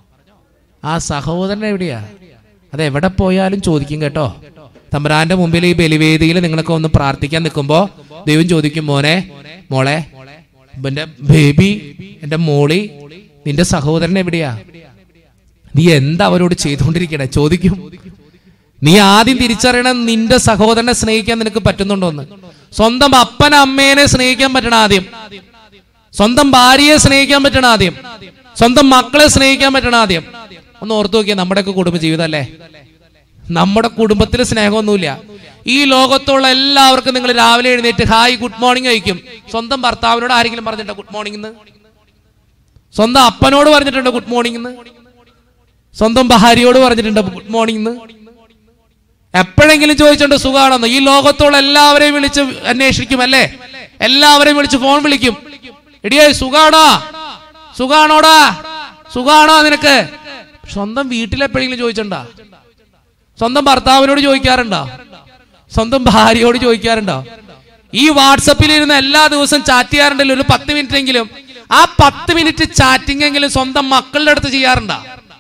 ആ സഹോദരൻ എവിടെയാ അത് എവിടെ പോയാലും ചോദിക്കും കേട്ടോ തമ്പുരാന്റെ മുമ്പിൽ ഈ ബലിവേദിയിൽ നിങ്ങളൊക്കെ ഒന്ന് പ്രാർത്ഥിക്കാൻ നിൽക്കുമ്പോ ദൈവം ചോദിക്കും മോനെ മോളെ എന്റെ ബേബി എന്റെ മോളി നിന്റെ സഹോദരൻ എവിടെയാ നീ എന്താ അവരോട് ചെയ്തുകൊണ്ടിരിക്കണേ ചോദിക്കും നീ ആദ്യം തിരിച്ചറിയണം നിന്റെ സഹോദരനെ സ്നേഹിക്കാൻ നിനക്ക് പറ്റുന്നുണ്ടോ എന്ന് സ്വന്തം അപ്പൻ അമ്മേനെ സ്നേഹിക്കാൻ പറ്റണം ആദ്യം സ്വന്തം ഭാര്യയെ സ്നേഹിക്കാൻ പറ്റണം ആദ്യം സ്വന്തം മക്കളെ സ്നേഹിക്കാൻ പറ്റണം ആദ്യം ഒന്ന് ഓർത്തു നോക്കിയാൽ നമ്മുടെയൊക്കെ കുടുംബ ജീവിതം അല്ലേ നമ്മുടെ കുടുംബത്തിൽ സ്നേഹമൊന്നുമില്ല ഈ ലോകത്തുള്ള എല്ലാവർക്കും നിങ്ങൾ രാവിലെ എഴുന്നേറ്റ് ഹായ് ഗുഡ് മോർണിംഗ് കഴിക്കും സ്വന്തം ഭർത്താവിനോട് ആരെങ്കിലും പറഞ്ഞിട്ടുണ്ടോ ഗുഡ് മോർണിംഗ് എന്ന് സ്വന്തം അപ്പനോട് പറഞ്ഞിട്ടുണ്ടോ ഗുഡ് മോർണിംഗ് എന്ന് സ്വന്തം ഭാര്യയോട് പറഞ്ഞിട്ടുണ്ടോ ഗുഡ് മോർണിംഗ് എന്ന് എപ്പോഴെങ്കിലും ചോദിച്ചിട്ടുണ്ട് സുഖാണെന്ന് ഈ ലോകത്തുള്ള എല്ലാവരെയും വിളിച്ച് അന്വേഷിക്കും അല്ലേ എല്ലാവരെയും വിളിച്ച് ഫോൺ വിളിക്കും എടിയേ സുഖാണോ സുഖാണോടാ സുഖാണോ നിനക്ക് സ്വന്തം വീട്ടിലെപ്പോഴെങ്കിലും ചോദിച്ചിട്ടുണ്ടോ സ്വന്തം ഭർത്താവിനോട് ചോദിക്കാറുണ്ടോ സ്വന്തം ഭാര്യയോട് ചോദിക്കാറുണ്ടോ ഈ വാട്സപ്പിൽ ഇരുന്ന് എല്ലാ ദിവസവും ചാറ്റ് ചെയ്യാറുണ്ടല്ലോ ഒരു പത്ത് മിനിറ്റ് എങ്കിലും ആ പത്ത് മിനിറ്റ് ചാറ്റിംഗ് എങ്കിലും സ്വന്തം മക്കളുടെ അടുത്ത് ചെയ്യാറുണ്ടോ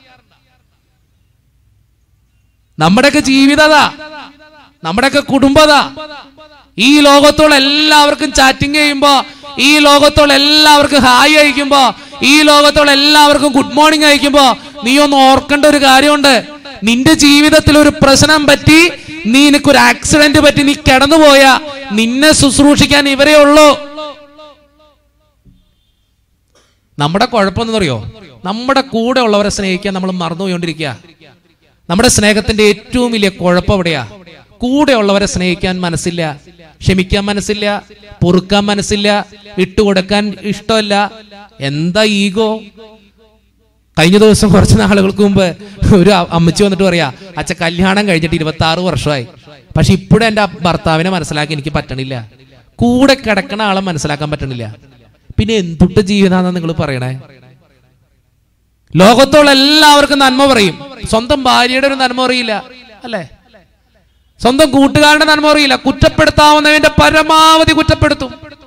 നമ്മുടെയൊക്കെ ജീവിതതാ നമ്മുടെയൊക്കെ കുടുംബതാ ഈ ലോകത്തുള്ള എല്ലാവർക്കും ചാറ്റിംഗ് ചെയ്യുമ്പോ ഈ ലോകത്തുള്ള എല്ലാവർക്കും ഹായ് അയക്കുമ്പോ ഈ ലോകത്തുള്ള എല്ലാവർക്കും ഗുഡ് മോർണിംഗ് അയക്കുമ്പോ നീ ഒന്ന് ഓർക്കേണ്ട ഒരു കാര്യമുണ്ട് നിന്റെ ജീവിതത്തിൽ ഒരു പ്രശ്നം പറ്റി നീ നിനക്കൊരു ആക്സിഡന്റ് പറ്റി നീ കിടന്നുപോയ നിന്നെ ശുശ്രൂഷിക്കാൻ ഇവരേ ഉള്ളൂ നമ്മുടെ കുഴപ്പമെന്ന് അറിയോ നമ്മുടെ കൂടെ ഉള്ളവരെ സ്നേഹിക്കാൻ നമ്മൾ മറന്നുപോയിക്കൊണ്ടിരിക്കുക നമ്മുടെ സ്നേഹത്തിന്റെ ഏറ്റവും വലിയ കുഴപ്പം എവിടെയാ കൂടെ ഉള്ളവരെ സ്നേഹിക്കാൻ മനസ്സില്ല ക്ഷമിക്കാൻ മനസ്സില്ല പൊറുക്കാൻ മനസ്സില്ല വിട്ടുകൊടുക്കാൻ ഇഷ്ടമല്ല എന്താ ഈഗോ കഴിഞ്ഞ ദിവസം കുറച്ച് നാളുകൾക്ക് മുമ്പ് ഒരു അ- അമ്മച്ചി വന്നിട്ട് പറയാ അച്ഛ കല്യാണം കഴിഞ്ഞിട്ട് ഇരുപത്തി ആറ് വർഷമായി പക്ഷെ ഇപ്പോഴും എന്റെ ഭർത്താവിനെ മനസ്സിലാക്കി എനിക്ക് പറ്റണില്ല കൂടെ കിടക്കണ ആളെ മനസ്സിലാക്കാൻ പറ്റണില്ല പിന്നെ എന്തുട്ട് ജീവിതാന്നാ നിങ്ങൾ പറയണേ ലോകത്തുള്ള എല്ലാവർക്കും നന്മ പറയും സ്വന്തം ഭാര്യയുടെ ഒരു നന്മ അറിയില്ല അല്ലേ സ്വന്തം കൂട്ടുകാരുടെ നന്മ അറിയില്ല കുറ്റപ്പെടുത്താവുന്നവന്റെ പരമാവധി കുറ്റപ്പെടുത്തും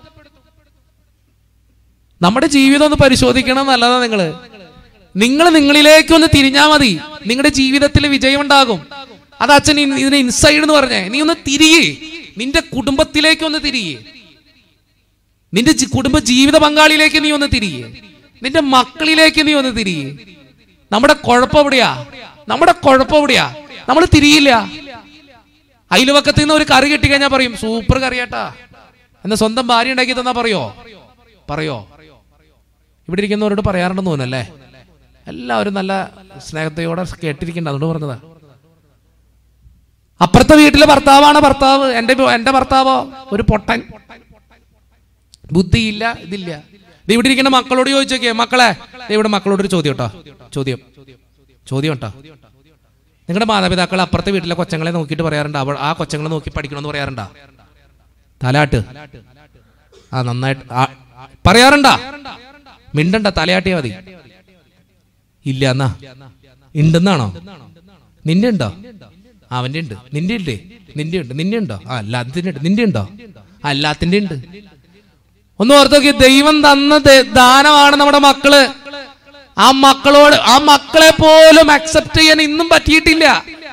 നമ്മുടെ ജീവിതം ഒന്ന് പരിശോധിക്കണം നല്ലതാ നിങ്ങള് നിങ്ങൾ നിങ്ങളിലേക്ക് ഒന്ന് തിരിഞ്ഞാ മതി നിങ്ങളുടെ ജീവിതത്തിൽ വിജയം ഉണ്ടാകും അത് അച്ഛൻ ഇ- ഇതിന് ഇൻസൈഡ് എന്ന് പറഞ്ഞേ നീ ഒന്ന് തിരിയേ നിന്റെ കുടുംബത്തിലേക്ക് ഒന്ന് തിരിയേ നിന്റെ ജി- കുടുംബ ജീവിത പങ്കാളിയിലേക്ക് നീ ഒന്ന് തിരിയേ നിന്റെ മക്കളിലേക്ക് നീ ഒന്ന് തിരിയേ നമ്മുടെ കുഴപ്പം എവിടെയാ നമ്മുടെ കുഴപ്പം എവിടെയാ നമ്മൾ തിരിയില്ല അയൽവക്കത്ത് നിന്ന് ഒരു കറി കിട്ടി കഴിഞ്ഞാൽ പറയും സൂപ്പർ കറിയാട്ടാ എന്ന സ്വന്തം ഭാര്യ ഉണ്ടാക്കി തന്നാ പറയോ പറയോ ഇവിടെ ഇരിക്കുന്നവരോട് പറയാറുണ്ടെന്ന് തോന്നുന്നല്ലേ എല്ലാവരും നല്ല സ്നേഹത്തോടെ കേട്ടിരിക്കണ്ട അതുകൊണ്ട് പറഞ്ഞതാ അപ്പുറത്തെ വീട്ടിലെ ഭർത്താവാണ് ഭർത്താവ് എന്റെ എന്റെ ഭർത്താവോ ഒരു പൊട്ടൻ ബുദ്ധിയില്ല ഇതില്ല ദേ ഇവിടെ ഇരിക്കുന്ന മക്കളോട് ചോദിച്ചോക്കെ മക്കളെ ദേ ഇവിടെ മക്കളോട് ഒരു ചോദ്യം കേട്ടോ ചോദ്യം ചോദ്യം കേട്ടോ നിങ്ങളുടെ മാതാപിതാക്കൾ അപ്പുറത്തെ വീട്ടിലെ കൊച്ചങ്ങളെ നോക്കിയിട്ട് പറയാറുണ്ട് അവൾ ആ കൊച്ചങ്ങളെ നോക്കി പഠിക്കണമെന്ന് പറയാറുണ്ടോ തലാട്ട് ആ നന്നായിട്ട് ആ, പറയാറുണ്ടാ മിണ്ടണ്ട തലയാട്ടിയാ മതി ഇല്ല എന്നാ ഉണ്ടെന്നാണോ നിന്റെ ഉണ്ടോ അവന്റെ ഉണ്ട് നിന്റെ ഉണ്ട് നിന്റെ ഉണ്ട് നിന്റെ ഉണ്ടോ ആ അല്ലാത്തിന്റെ ഉണ്ട് നിന്റെ ഉണ്ടോ ആ, അല്ലാത്തിന്റെ ഉണ്ട് ഒന്ന് ഓർത്ത് നോക്കി ദൈവം തന്ന ദ- ദാനമാണ് നമ്മുടെ മക്കള് ആ മക്കളോട് ആ മക്കളെ പോലും അക്സെപ്റ്റ് ചെയ്യാൻ ഇന്നും പറ്റിയിട്ടില്ല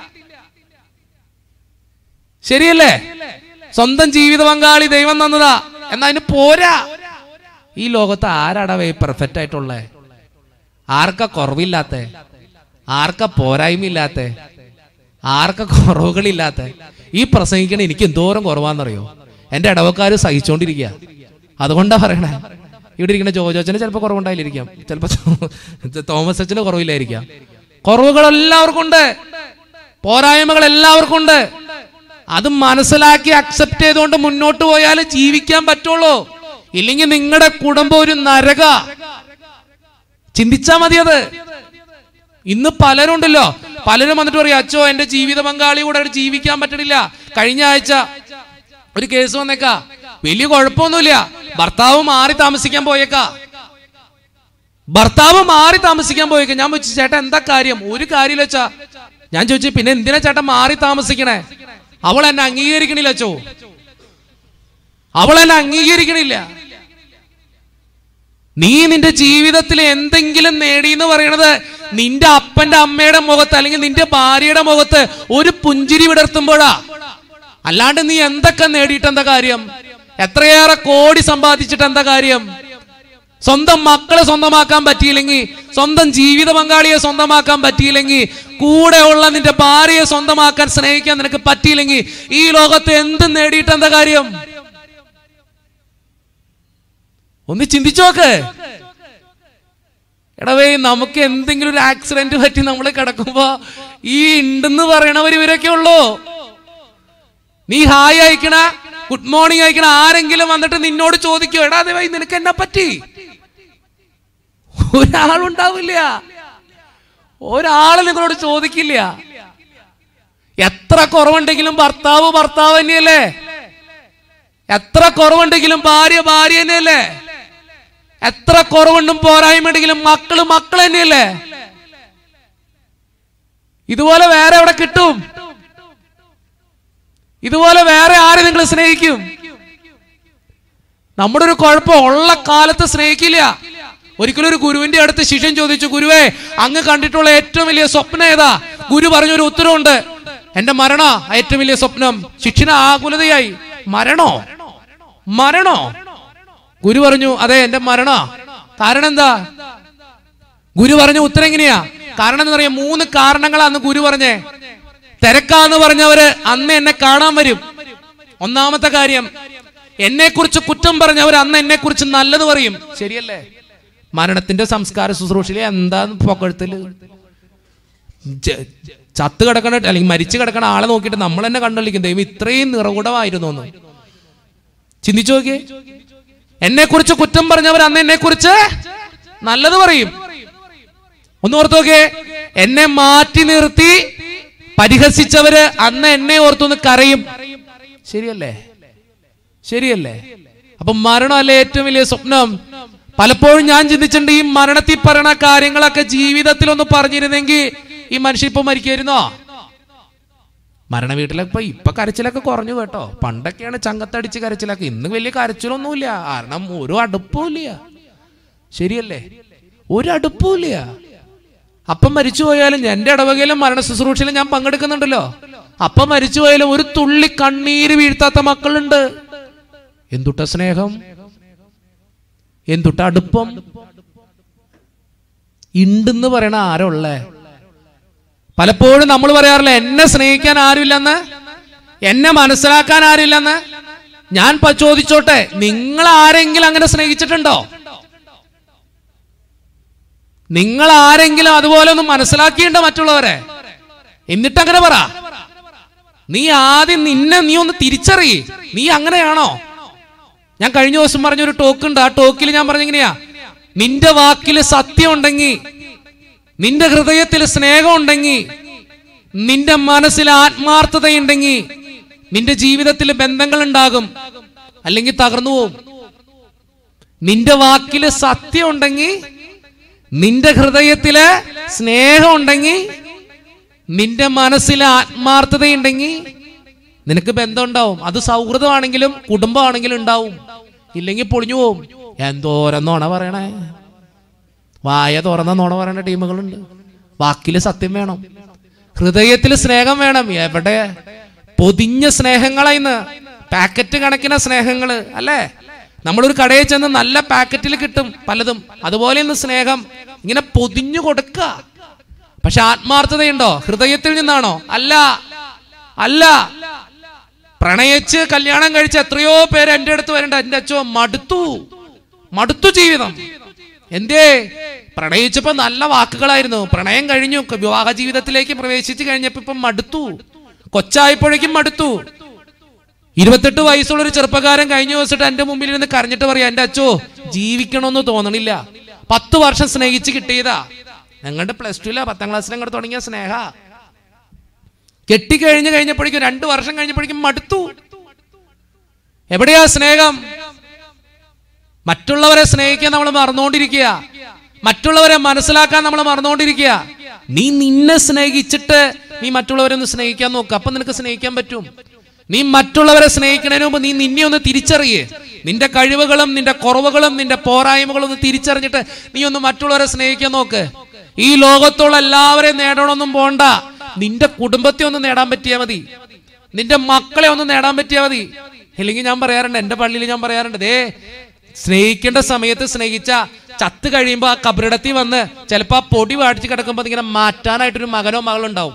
ശരിയല്ലേ സ്വന്തം ജീവിത പങ്കാളി ദൈവം തന്നതാ എന്നാ അതിന് പോരാ ഈ ലോകത്ത് ആരാടാ വേ പെർഫെക്റ്റ് ആയിട്ടുള്ളേ ആർക്കാ കുറവില്ലാത്ത ആർക്കാ പോരായ്മയില്ലാത്ത ആർക്ക കുറവുകളില്ലാത്ത ഈ പ്രസംഗിക്കണ എനിക്ക് എന്തോരം കുറവാന്നറിയോ എന്റെ ഇടവക്കാര് സഹിച്ചോണ്ടിരിക്കുക അതുകൊണ്ടാ പറയണേ ഇവിടെ ഇരിക്കുന്ന ജോജോച്ചന് ചിലപ്പോൾ കുറവുണ്ടായില്ലിരിക്കാം ചിലപ്പോൾ തോമസ് അച്ഛന് കുറവില്ലായിരിക്കാം കുറവുകൾ എല്ലാവർക്കും ഉണ്ട് പോരായ്മകൾ എല്ലാവർക്കും ഉണ്ട് അത് മനസ്സിലാക്കി അക്സെപ്റ്റ് ചെയ്തുകൊണ്ട് മുന്നോട്ട് പോയാൽ ജീവിക്കാൻ പറ്റുള്ളൂ ഇല്ലെങ്കിൽ നിങ്ങളുടെ കുടുംബം ഒരു നരക ചിന്തിച്ചാ മതി അത് ഇന്ന് പലരും ഉണ്ടല്ലോ പലരും വന്നിട്ട് പറയും അച്ചോ എന്റെ ജീവിത പങ്കാളി കൂടെ അവിടെ ജീവിക്കാൻ പറ്റണില്ല കഴിഞ്ഞ ആഴ്ച ഒരു കേസ് വന്നേക്കാ വലിയ കുഴപ്പമൊന്നുമില്ല ഭർത്താവ് മാറി താമസിക്കാൻ പോയേക്കാ ഭർത്താവ് മാറി താമസിക്കാൻ പോയേക്കാ ഞാൻ ചോദിച്ചു ചേട്ടാ എന്താ കാര്യം ഒരു കാര്യമില്ല വെച്ചാ ഞാൻ ചോദിച്ചു പിന്നെ എന്തിനാ ചേട്ടൻ മാറി താമസിക്കണേ അവൾ എന്നെ അംഗീകരിക്കണില്ല അച്ചോ അവൾ എന്നെ അംഗീകരിക്കണില്ല നീ നിന്റെ ജീവിതത്തിൽ എന്തെങ്കിലും നേടി എന്ന് പറയണത് നിന്റെ അപ്പന്റെ അമ്മയുടെ മുഖത്ത് അല്ലെങ്കിൽ നിന്റെ ഭാര്യയുടെ മുഖത്ത് ഒരു പുഞ്ചിരി വിടർത്തുമ്പോഴാ അല്ലാണ്ട് നീ എന്തൊക്കെ നേടിയിട്ട് എന്താ കാര്യം എത്രയേറെ കോടി സമ്പാദിച്ചിട്ട് എന്താ കാര്യം സ്വന്തം മക്കളെ സ്വന്തമാക്കാൻ പറ്റിയില്ലെങ്കിൽ സ്വന്തം ജീവിത പങ്കാളിയെ സ്വന്തമാക്കാൻ പറ്റിയില്ലെങ്കിൽ കൂടെയുള്ള നിന്റെ ഭാര്യയെ സ്വന്തമാക്കാൻ സ്നേഹിക്കാൻ നിനക്ക് പറ്റിയില്ലെങ്കിൽ ഈ ലോകത്ത് എന്ത് നേടിയിട്ട് എന്താ കാര്യം ഒന്ന് ചിന്തിച്ചു നോക്ക് എടവേ നമുക്ക് എന്തെങ്കിലും ഒരു ആക്സിഡന്റ് പറ്റി നമ്മൾ കിടക്കുമ്പോ ഈ ഉണ്ടെന്ന് പറയണവർ ഇവരൊക്കെ ഉള്ളൂ നീ ഹായ് അയക്കണ ഗുഡ് മോർണിംഗ് അയക്കണ ആരെങ്കിലും വന്നിട്ട് നിന്നോട് ചോദിക്കോ എടാ ദേവായി നിനക്ക് എന്നാ പറ്റി ഒരാളുണ്ടാവില്ല ഒരാൾ നിങ്ങളോട് ചോദിക്കില്ല എത്ര കുറവുണ്ടെങ്കിലും ഭർത്താവ് ഭർത്താവ് തന്നെയല്ലേ എത്ര കുറവുണ്ടെങ്കിലും ഭാര്യ ഭാര്യ തന്നെയല്ലേ എത്ര കുറവുണ്ടും പോരായ്മയുണ്ടെങ്കിലും മക്കള് മക്കൾ തന്നെയല്ലേ ഇതുപോലെ വേറെ എവിടെ കിട്ടും ഇതുപോലെ വേറെ ആരെ നിങ്ങൾ സ്നേഹിക്കും നമ്മുടെ ഒരു കുഴപ്പം ഉള്ള കാലത്ത് സ്നേഹിക്കില്ല ഒരിക്കലും ഒരു ഗുരുവിന്റെ അടുത്ത് ശിഷ്യൻ ചോദിച്ചു ഗുരുവേ അങ്ങ് കണ്ടിട്ടുള്ള ഏറ്റവും വലിയ സ്വപ്നം ഏതാ ഗുരു പറഞ്ഞൊരു ഉത്തരവുണ്ട് എന്റെ മരണ ഏറ്റവും വലിയ സ്വപ്നം ശിക്ഷന ആകുലതയായി മരണോ മരണോ ഗുരു പറഞ്ഞു അതെ എന്റെ മരണ കാരണം എന്താ ഗുരു പറഞ്ഞ ഉത്തരം എങ്ങനെയാ കാരണം എന്താ പറയാ മൂന്ന് കാരണങ്ങളാ അന്ന് ഗുരു പറഞ്ഞേ തിരക്കാന്ന് പറഞ്ഞവര് അന്ന് എന്നെ കാണാൻ വരും ഒന്നാമത്തെ കാര്യം എന്നെ കുറിച്ച് കുറ്റം പറഞ്ഞവർ അന്ന് എന്നെ കുറിച്ച് നല്ലത് പറയും ശരിയല്ലേ മരണത്തിന്റെ സംസ്കാര ശുശ്രൂഷയില് എന്താ പൊക്കഴുത്തല് ജ- ചത്ത് കിടക്കണ അല്ലെങ്കിൽ മരിച്ചു കിടക്കണ ആളെ നോക്കിയിട്ട് നമ്മൾ തന്നെ കണ്ടളിക്കും ദൈവം ഇത്രയും നിറകുടമായിരുന്നു എന്ന് ചിന്തിച്ചു നോക്കിയേ എന്നെ കുറിച്ച് കുറ്റം പറഞ്ഞവർ അന്ന് എന്നെ കുറിച്ച് നല്ലത് പറയും ഒന്ന് ഓർത്ത് നോക്കിയേ എന്നെ മാറ്റി നിർത്തി പരിഹസിച്ചവര് അന്ന് എന്നെ ഓർത്തൊന്ന് കരയും ശരിയല്ലേ ശരിയല്ലേ അപ്പൊ മരണമല്ലേ ഏറ്റവും വലിയ സ്വപ്നം പലപ്പോഴും ഞാൻ ചിന്തിച്ചിട്ടുണ്ട് ഈ മരണത്തിൽ പറയണ കാര്യങ്ങളൊക്കെ ജീവിതത്തിൽ ഒന്ന് പറഞ്ഞിരുന്നെങ്കിൽ ഈ മനുഷ്യൻ ഇപ്പൊ മരിക്കായിരുന്നോ മരണ വീട്ടിലൊക്കെ ഇപ്പൊ ഇപ്പൊ കരച്ചിലൊക്കെ കുറഞ്ഞു കേട്ടോ പണ്ടൊക്കെയാണ് ചങ്കത്തടിച്ച് കരച്ചിലൊക്കെ ഇന്ന് വലിയ കരച്ചിലൊന്നുമില്ല കാരണം ഒരു അടുപ്പമില്ല ശരിയല്ലേ ഒരു അടുപ്പമില്ല അപ്പം മരിച്ചു പോയാലും എന്റെ ഇടവകയിലും മരണ ശുശ്രൂഷയിലും ഞാൻ പങ്കെടുക്കുന്നുണ്ടല്ലോ അപ്പം മരിച്ചു പോയാലും ഒരു തുള്ളി കണ്ണീര് വീഴ്ത്താത്ത മക്കളുണ്ട് എന്തുട്ട സ്നേഹം എന്തുട്ട അടുപ്പം ഉണ്ടെന്ന് പറയണ ആരാ ഉള്ളേ പലപ്പോഴും നമ്മൾ പറയാറില്ല എന്നെ സ്നേഹിക്കാൻ ആരുമില്ലെന്ന് എന്നെ മനസ്സിലാക്കാൻ ആരുമില്ലെന്ന് ഞാൻ പ- ചോദിച്ചോട്ടെ നിങ്ങൾ ആരെങ്കിലും അങ്ങനെ സ്നേഹിച്ചിട്ടുണ്ടോ നിങ്ങൾ ആരെങ്കിലും അതുപോലെ ഒന്ന് മനസ്സിലാക്കിയിട്ടുണ്ടോ മറ്റുള്ളവരെ എന്നിട്ട് അങ്ങനെ പറ നീ ആദ്യം നിന്നെ നീ ഒന്ന് തിരിച്ചറിയ നീ അങ്ങനെയാണോ ഞാൻ കഴിഞ്ഞ ദിവസം പറഞ്ഞൊരു ടോക്ക് ഉണ്ട് ആ ടോക്കിൽ ഞാൻ പറഞ്ഞെങ്ങനെയാ നിന്റെ വാക്കിൽ സത്യം ഉണ്ടെങ്കിൽ നിന്റെ ഹൃദയത്തിൽ സ്നേഹം ഉണ്ടെങ്കിൽ നിന്റെ മനസ്സിൽ ആത്മാർത്ഥതയുണ്ടെങ്കിൽ നിന്റെ ജീവിതത്തിൽ ബന്ധങ്ങൾ ഉണ്ടാകും അല്ലെങ്കിൽ തകർന്നു പോകും നിന്റെ വാക്കില് സത്യം ഉണ്ടെങ്കിൽ നിന്റെ ഹൃദയത്തില് സ്നേഹം ഉണ്ടെങ്കിൽ നിന്റെ മനസ്സിൽ ആത്മാർത്ഥതയുണ്ടെങ്കിൽ നിനക്ക് ബന്ധം ഉണ്ടാവും അത് സൗഹൃദമാണെങ്കിലും കുടുംബമാണെങ്കിലും ഉണ്ടാവും ഇല്ലെങ്കിൽ പൊളിഞ്ഞു പോവും എന്തോരം നോണ പറയണേ വായ തുറന്ന നോണ പറയണ ടീമുകളുണ്ട് വാക്കില് സത്യം വേണം ഹൃദയത്തിൽ സ്നേഹം വേണം എവിടെ പൊതിഞ്ഞ സ്നേഹങ്ങളാ ഇന്ന് പാക്കറ്റ് കണക്കിന സ്നേഹങ്ങള് അല്ലേ നമ്മളൊരു കടയിൽ ചെന്ന് നല്ല പാക്കറ്റിൽ കിട്ടും പലതും അതുപോലെ ഇന്ന് സ്നേഹം ഇങ്ങനെ പൊതിഞ്ഞു കൊടുക്ക പക്ഷെ ആത്മാർത്ഥതയുണ്ടോ ഹൃദയത്തിൽ നിന്നാണോ അല്ല അല്ല പ്രണയിച്ച് കല്യാണം കഴിച്ച എത്രയോ പേര് എന്റെ അടുത്ത് വരണ്ട എന്റെ അച്ഛോ മടുത്തു മടുത്തു ജീവിതം എന്തേ പ്രണയിച്ചപ്പോ നല്ല വാക്കുകളായിരുന്നു പ്രണയം കഴിഞ്ഞു വിവാഹ ജീവിതത്തിലേക്ക് പ്രവേശിച്ചു കഴിഞ്ഞപ്പോ ഇപ്പം മടുത്തു കൊച്ചായപ്പോഴേക്കും മടുത്തു ഇരുപത്തെട്ട് വയസ്സുള്ള ഒരു ചെറുപ്പക്കാരൻ കഴിഞ്ഞ ദിവസമായിട്ട് എന്റെ മുമ്പിൽ ഇരുന്ന് കരഞ്ഞിട്ട് പറയാ എന്റെ അച്ഛോ ജീവിക്കണമെന്ന് തോന്നണില്ല പത്ത് വർഷം സ്നേഹിച്ച് കിട്ടിയതാ ഞങ്ങളുടെ പ്ലസ് ടുല പത്താം ക്ലാസ്സിൽ അങ്ങോട്ട് തുടങ്ങിയ സ്നേഹ കെട്ടിക്കഴിഞ്ഞ് കഴിഞ്ഞപ്പോഴേക്കും രണ്ടു വർഷം കഴിഞ്ഞപ്പോഴേക്കും മടുത്തു എവിടെയാ സ്നേഹം മറ്റുള്ളവരെ സ്നേഹിക്കാൻ നമ്മൾ മറന്നുകൊണ്ടിരിക്കുക മറ്റുള്ളവരെ മനസ്സിലാക്കാൻ നമ്മൾ മറന്നുകൊണ്ടിരിക്കുക നീ നിന്നെ സ്നേഹിച്ചിട്ട് നീ മറ്റുള്ളവരെ ഒന്ന് സ്നേഹിക്കാൻ നോക്കുക അപ്പൊ നിനക്ക് സ്നേഹിക്കാൻ പറ്റും നീ മറ്റുള്ളവരെ സ്നേഹിക്കുന്നതിന് മുമ്പ് നീ നിന്നെ ഒന്ന് തിരിച്ചറിയേ നിന്റെ കഴിവുകളും നിന്റെ കുറവുകളും നിന്റെ പോരായ്മകളും ഒന്ന് തിരിച്ചറിഞ്ഞിട്ട് നീ ഒന്ന് മറ്റുള്ളവരെ സ്നേഹിക്കാൻ നോക്ക് ഈ ലോകത്തുള്ള എല്ലാവരെയും നേടണമെന്നും പോണ്ട നിന്റെ കുടുംബത്തെ ഒന്ന് നേടാൻ പറ്റിയാൽ മതി നിന്റെ മക്കളെ ഒന്ന് നേടാൻ പറ്റിയാൽ മതി ഇല്ലെങ്കിൽ ഞാൻ പറയാറുണ്ട് എന്റെ പള്ളിയിൽ ഞാൻ പറയാറുണ്ട് ദേ സ്നേഹിക്കേണ്ട സമയത്ത് സ്നേഹിച്ച ചത്ത് കഴിയുമ്പോ ആ കബറിടത്തിൽ വന്ന് ചിലപ്പോ ആ പൊടി വാടിച്ച് കിടക്കുമ്പോ ഇങ്ങനെ മാറ്റാനായിട്ടൊരു മകനോ മകളോ ഉണ്ടാവും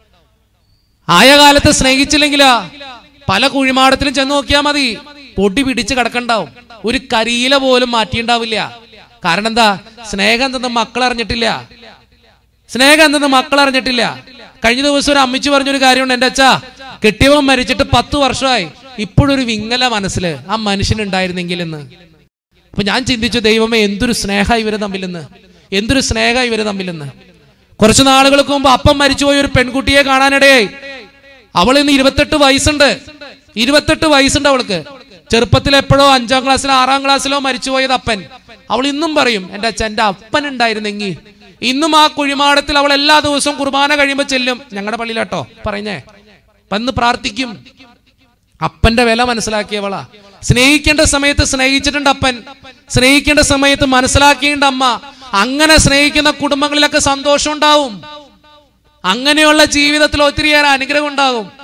ആയ കാലത്ത് സ്നേഹിച്ചില്ലെങ്കിലാ പല കുഴിമാടത്തിലും ചെന്ന് നോക്കിയാൽ മതി പൊടി പിടിച്ച് കിടക്കണ്ടാവും ഒരു കരിയില പോലും മാറ്റിണ്ടാവില്ല കാരണം എന്താ സ്നേഹം എന്തെന്ന് മക്കൾ അറിഞ്ഞിട്ടില്ല സ്നേഹം എന്തെന്ന് മക്കൾ അറിഞ്ഞിട്ടില്ല കഴിഞ്ഞ ദിവസം ഒരു അമ്മിച്ചു പറഞ്ഞൊരു കാര്യമുണ്ട് എന്റെ അച്ഛാ കെട്ടിയവൻ മരിച്ചിട്ട് പത്ത് വർഷമായി ഇപ്പോഴൊരു വിങ്ങല മനസ്സില് ആ മനുഷ്യനുണ്ടായിരുന്നെങ്കിൽ എന്ന് അപ്പൊ ഞാൻ ചിന്തിച്ചു ദൈവമേ എന്തൊരു സ്നേഹ ഇവര് തമ്മിലെന്ന് എന്തൊരു സ്നേഹ ഇവര് തമ്മിലെന്ന് കുറച്ചു നാളുകൾക്ക് മുമ്പ് അപ്പം മരിച്ചുപോയ ഒരു പെൺകുട്ടിയെ കാണാനിടയായി അവൾ ഇന്ന് ഇരുപത്തെട്ട് വയസ്സുണ്ട് ഇരുപത്തെട്ട് വയസ്സുണ്ട് അവൾക്ക് ചെറുപ്പത്തിൽ എപ്പോഴോ അഞ്ചാം ക്ലാസ്സിലോ ആറാം ക്ലാസ്സിലോ മരിച്ചുപോയത് അപ്പൻ അവൾ ഇന്നും പറയും എന്റെ അച്ഛൻ എന്റെ അപ്പൻ ഉണ്ടായിരുന്നെങ്കിൽ ഇന്നും ആ കുഴിമാടത്തിൽ അവൾ എല്ലാ ദിവസവും കുർബാന കഴിയുമ്പോൾ ചെല്ലും ഞങ്ങളുടെ പള്ളിയിലാട്ടോ പറയുന്നേ വന്ന് പ്രാർത്ഥിക്കും അപ്പന്റെ വില മനസ്സിലാക്കിയവളാ സ്നേഹിക്കേണ്ട സമയത്ത് സ്നേഹിച്ചിട്ടുണ്ട് അപ്പൻ സ്നേഹിക്കേണ്ട സമയത്ത് മനസ്സിലാക്കിയിട്ടുണ്ട് അമ്മ അങ്ങനെ സ്നേഹിക്കുന്ന കുടുംബങ്ങളിലൊക്കെ സന്തോഷം ഉണ്ടാവും അങ്ങനെയുള്ള ജീവിതത്തിൽ ഒത്തിരിയേറെ അനുഗ്രഹം ഉണ്ടാകും